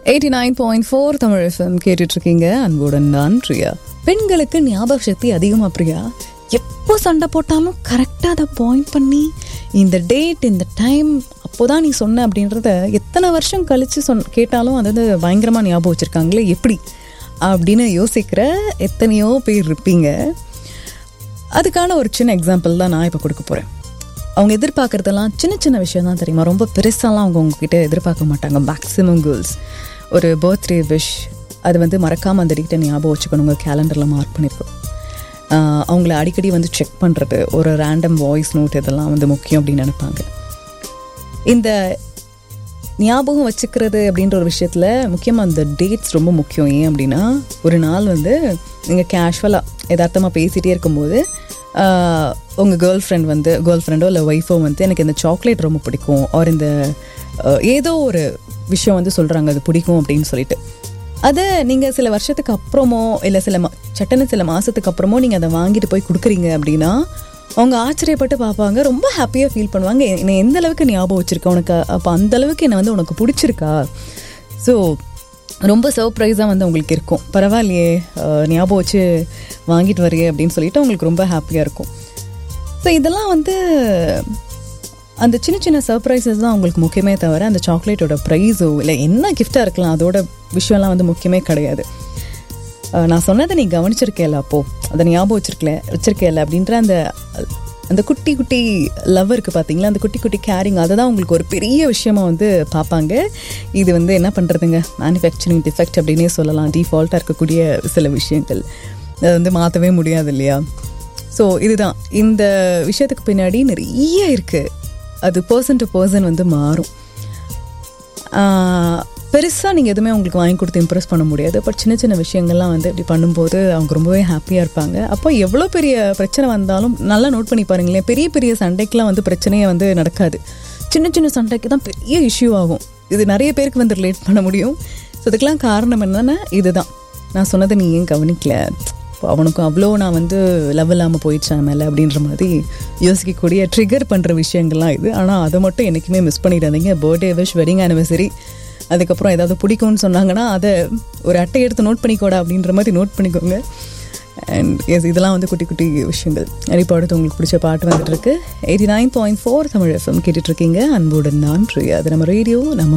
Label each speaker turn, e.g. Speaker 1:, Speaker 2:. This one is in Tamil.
Speaker 1: eighty nine point four Tamil FM கேட்டுட்டு இருக்கீங்க அன்புடன் நான் பிரியா பெண்களுக்கு ஞாபக சக்தி அதிகமா பிரியா எப்போ சண்டை போட்டாலும் கரெக்டாக அதை பாயிண்ட் பண்ணி இந்த டேட் இந்த டைம் அப்போதான் நீ சொன்ன அப்படின்றத எத்தனை வருஷம் கழிச்சு சொன் கேட்டாலும் அது வந்து பயங்கரமாக ஞாபகம் வச்சுருக்காங்களே எப்படி அப்படின்னு யோசிக்கிற எத்தனையோ பேர் இருப்பீங்க அதுக்கான ஒரு சின்ன எக்ஸாம்பிள் தான் நான் இப்போ கொடுக்க போகிறேன் அவங்க எதிர்பார்க்குறதெல்லாம் சின்ன சின்ன விஷயம் தான் தெரியுமா ரொம்ப பெருசாலாம் அவங்க உங்ககிட்ட எதிர்பார்க்க மாட்டாங்க மேக்ஸிமம் கேர்ள்ஸ் ஒரு பர்த்டே விஷ் அது வந்து மறக்காமல் அந்த டேட்டை ஞாபகம் வச்சுக்கணும் உங்கள் கேலண்டரில் மார்க் பண்ணியிருக்கோம் ஆஹ் அவங்கள அடிக்கடி வந்து செக் பண்ணுறது ஒரு ரேண்டம் வாய்ஸ் நோட் இதெல்லாம் வந்து முக்கியம் அப்படின்னு நினைப்பாங்க இந்த ஞாபகம் வச்சுக்கிறது அப்படின்ற ஒரு விஷயத்தில் முக்கியமாக அந்த டேட்ஸ் ரொம்ப முக்கியம் ஏன் அப்படின்னா ஒரு நாள் வந்து நீங்கள் கேஷுவலாக யதார்த்தமாக பேசிகிட்டே இருக்கும்போது உங்கள் கேர்ள் ஃப்ரெண்ட் வந்து கேர்ள் ஃப்ரெண்டோ இல்லை ஒய்ஃபோ வந்து எனக்கு இந்த சாக்லேட் ரொம்ப பிடிக்கும் ஆர் இந்த ஆஹ், ஏதோ ஒரு விஷயம் வந்து சொல்கிறாங்க அது பிடிக்கும் அப்படின்னு சொல்லிட்டு அதை நீங்கள் சில வருஷத்துக்கு அப்புறமோ இல்லை சில மா சட்டன சில மாதத்துக்கு அப்புறமோ நீங்கள் அதை வாங்கிட்டு போய் கொடுக்குறீங்க அப்படின்னா அவங்க ஆச்சரியப்பட்டு பார்ப்பாங்க ரொம்ப ஹாப்பியாக ஃபீல் பண்ணுவாங்க என்னை எந்த அளவுக்கு ஞாபகம் வச்சிருக்க உனக்கு அப்போ அந்த அளவுக்கு என்னை வந்து உனக்கு பிடிச்சிருக்கா ஸோ ரொம்ப சர்ப்ரைஸாக வந்து உங்களுக்கு இருக்கும் பரவாயில்லையே அஹ், ஞாபகம் வச்சு வாங்கிட்டு வரையே அப்படின்னு சொல்லிட்டு உங்களுக்கு ரொம்ப ஹாப்பியாக இருக்கும் ஸோ இதெல்லாம் வந்து அந்த சின்ன சின்ன சர்ப்ரைசஸ் தான் உங்களுக்கு முக்கியமே தவிர அந்த சாக்லேட்டோட ப்ரைஸோ இல்லை என்ன கிஃப்டாக இருக்கலாம் அதோட விஷயம்லாம் வந்து முக்கியமே கிடையாது அஹ் நான் சொன்னதை நீ கவனிச்சிருக்கேல அப்போ அதை ஞாபகம் வச்சிருக்கல வச்சிருக்கேல அப்படின்ற அந்த அந்த குட்டி குட்டி லவ் இருக்கு பார்த்தீங்களா அந்த குட்டி குட்டி கேரிங் அதை தான் உங்களுக்கு ஒரு பெரிய விஷயமா வந்து பார்ப்பாங்க இது வந்து என்ன பண்ணுறதுங்க மேனுஃபேக்சரிங் டிஃபெக்ட் அப்படின்னே சொல்லலாம் டிஃபால்ட்டாக இருக்கக்கூடிய சில விஷயங்கள் அதை வந்து மாற்றவே முடியாது இல்லையா ஸோ இதுதான் இந்த விஷயத்துக்கு பின்னாடி நிறைய இருக்குது அது பர்சன் டு பர்சன் வந்து மாறும் பெருசாக நீங்கள் எதுவுமே அவங்களுக்கு வாங்கி கொடுத்து இம்ப்ரெஸ் பண்ண முடியாது பட் சின்ன சின்ன விஷயங்கள்லாம் வந்து இப்படி பண்ணும்போது அவங்க ரொம்பவே ஹாப்பியாக இருப்பாங்க அப்போ எவ்வளோ பெரிய பிரச்சனை வந்தாலும் நல்லா நோட் பண்ணி பாருங்களேன் பெரிய பெரிய சண்டைக்கெலாம் வந்து பிரச்சனையே வந்து நடக்காது சின்ன சின்ன சண்டைக்கு தான் பெரிய இஷ்யூ ஆகும் இது நிறைய பேருக்கு வந்து ரிலேட் பண்ண முடியும் ஸோ இதுக்கெல்லாம் காரணம் என்னன்னா இதுதான் நான் சொன்னதை நீ ஏன் கவனிக்கல இப்போ அவனுக்கு அவ்வளோ நான் வந்து லவ் இல்லாமல் போயிடுச்சேன் மேலே அப்படின்ற மாதிரி யோசிக்கக்கூடிய ட்ரிகர் பண்ணுற விஷயங்கள்லாம் இது ஆனால் அதை மட்டும் என்றைக்குமே மிஸ் பண்ணிடாதீங்க பர்த்டே விஷ் வெட்டிங் ஆனிவர்சரி அதுக்கப்புறம் ஏதாவது பிடிக்கும்னு சொன்னாங்கன்னா அதை ஒரு அட்டை எடுத்து நோட் பண்ணிக்கோடா அப்படின்ற மாதிரி நோட் பண்ணிக்கோங்க அண்ட் எஸ் இதெல்லாம் வந்து குட்டி குட்டி விஷயங்கள் இப்போ அடுத்து உங்களுக்கு பிடிச்ச பாட்டு வந்துட்டு இருக்கு eighty nine point four Tamil FM கேட்டுட்ருக்கீங்க அன்புடன் நான் பிரியா அது நம்ம ரேடியோ நம்ம